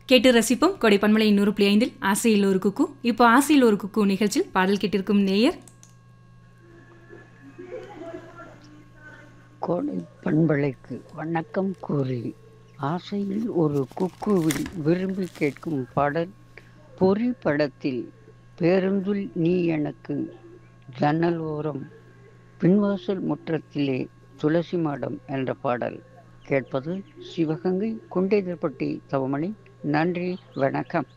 கேட்டு ரசிப்போம் கொடை பன்மலை நூறு புள்ளி ஐந்தில் ஆசையில் ஒரு குக்கு இப்போ ஆசையில் ஒரு குக்கு நிகழ்ச்சியில் பாடல் கேட்டிருக்கும் நேயர் கோடை பண்பலைக்கு வணக்கம் கூறி ஆசையில் ஒரு குக்குவில் விரும்பி கேட்கும் பாடல் பொறி படத்தில் பேருந்தில் நீ எனக்கு ஜன்னல் ஓரம் பின்வாசல் முற்றத்திலே துளசி மாடம் என்ற பாடல் கேட்பது சிவகங்கை குண்டேதர்பட்டி தவமணி நன்றி வணக்கம்